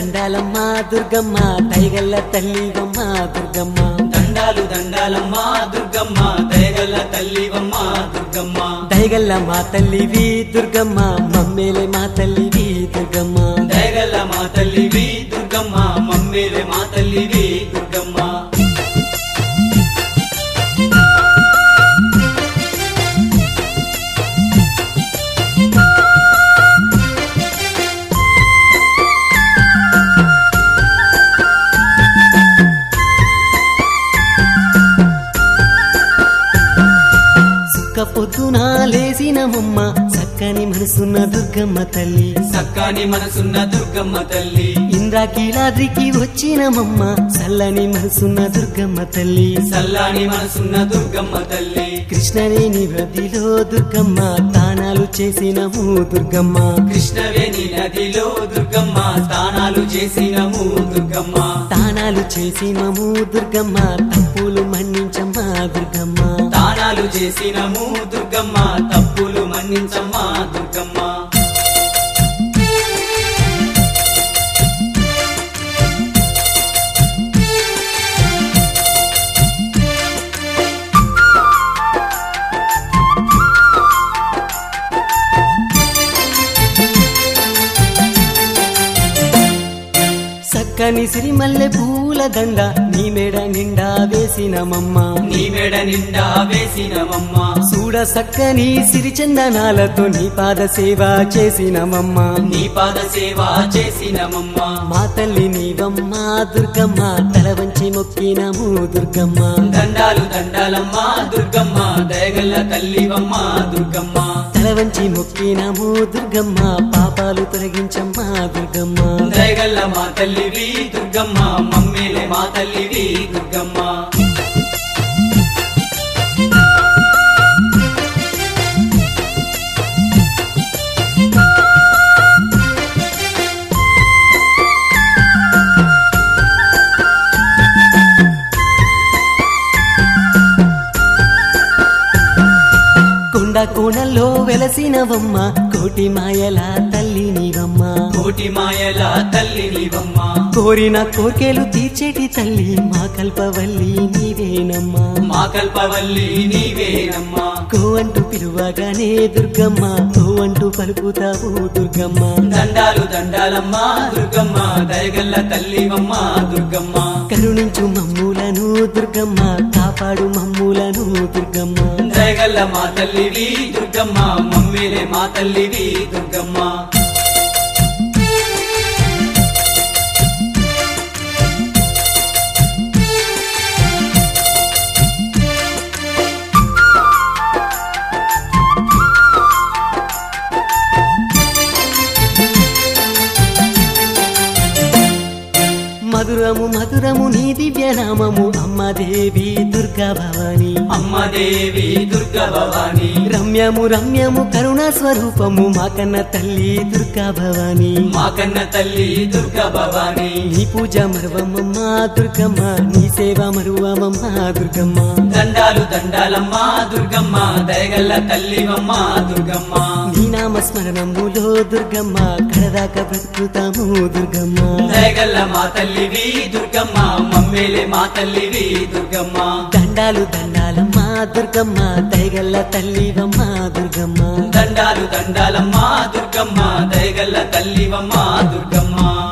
దండాలమ్మ దుర్గమ్మ దయగల్ల తల్లివమ్మ దుర్గమ్మ దండాలు దండాలమ్మ దుర్గమ్మ దయగల్ల తల్లివమ్మ దుర్గమ్మ దయగల్ల మా తల్లివి దుర్గమ్మ మమ్మేలే మా తల్లివి దుర్గమ్మ దయగల్ల మా తల్లివి దుర్గమ్మ మమ్మేలే మా తల్లివి దుర్గమ్మ సుక్క పొద్దున లేసినమమ్మ చక్కని మనసున్న దుర్గమ్మ తల్లి సక్కాని మనసున్న దుర్గమ్మ తల్లి ఇంద్రాకీలాద్రికి వచ్చినమమ్మ చల్లని మనసున్న దుర్గమ్మ తల్లి సల్లాని మనసున్న దుర్గమ్మ తల్లి కృష్ణవేణి వ్రతిలో దుర్గమ్మ తానాలు చేసినము దుర్గమ్మ కృష్ణవేణి నదిలో దుర్గమ్మ స్నానాలు చేసినము దుర్గమ్మ తానాలు చేసినము దుర్గమ్మ తప్పులు మన్నించమ్మా దుర్గమ్మ దానాలు చేసినము దుర్గమ్మ తప్పులు మన్నించమ్మా దుర్గమ్మ చక్కని సిరిమల్లె పూల దండ నీ మెడ నిండా వేసినమమ్మ నీ మెడ నిండా వేసినమమ్మ చూడ చక్కని సిరిచందనాలతో నీ పాద సేవ చేసినమమ్మ నీ పాద సేవ చేసినమమ్మ మా తల్లి నీవమ్మ దుర్గమ్మ తల వంచి మొక్కినము దుర్గమ్మ దండాలు దండాలమ్మ దుర్గమ్మ దయగల్ల తల్లివమ్మ దుర్గమ్మ తల వంచి మొక్కినము దుర్గమ్మ పాపాలు తొలగించమ్మా దుర్గమ్మ దయగల్ల మా తల్లివి దుర్గమ్మ మమ్మీలే మా తల్లివి దుర్గమ్మ కొండ కోణల్లో వెలసినవమ్మ కోటి మాయల తల్లి నీవమ్మ కోటి మాయల తల్లి నీవమ్మ కోరిన కోర్కెలు తీర్చేటి తల్లి మా కల్పవల్లి నీవేనమ్మా మా కల్పవల్లి నీవేనమ్మా కో అంటూ పిలువగానే దుర్గమ్మ కో అంటూ పలుకుతావు దుర్గమ్మ దండాలు దండాలమ్మ దుర్గమ్మ దయగల్ల తల్లివమ్మ దుర్గమ్మ కరుణించు మమ్ములను దుర్గమ్మ కాపాడు మమ్ములను దుర్గమ్మ దయగల్ల మా తల్లివి దుర్గమ్మ మమ్మీలే మా తల్లివి దుర్గమ్మ మధురము మధురము నీ దివ్యనామము అమ్మ దేవి దుర్గా భవాని అమ్మ దేవి దుర్గ భవాని రమ్యము రమ్యము కరుణా స్వరూపము మా కన్న తల్లి దుర్గా భవాని మా కన్న తల్లి దుర్గ భవాని నీ పూజ మరువమమ్మ దుర్గమ్మ నీ సేవ మరువమమ్మ దుర్గమ్మ దండాలు దండాలమ్మ దుర్గమ్మ దయగల్ల తల్లివమ్మ దుర్గమ్మ నీ నామ స్మరణములో దుర్గమ్మ కడదాకా బ్రతుకుతాము దుర్గమ్మ దయగల్ల మా తల్లివి దుర్గమ్మ మమ్మీలే మా తల్లివి దుర్గమ్మ దండాలు దండాలమ్మ దుర్గమ్మ దయగల్ల తల్లివమ్మ దుర్గమ్మ దండాలు దండాలమ్మ దుర్గమ్మ దయగల్ల తల్లివమ్మ దుర్గమ్మ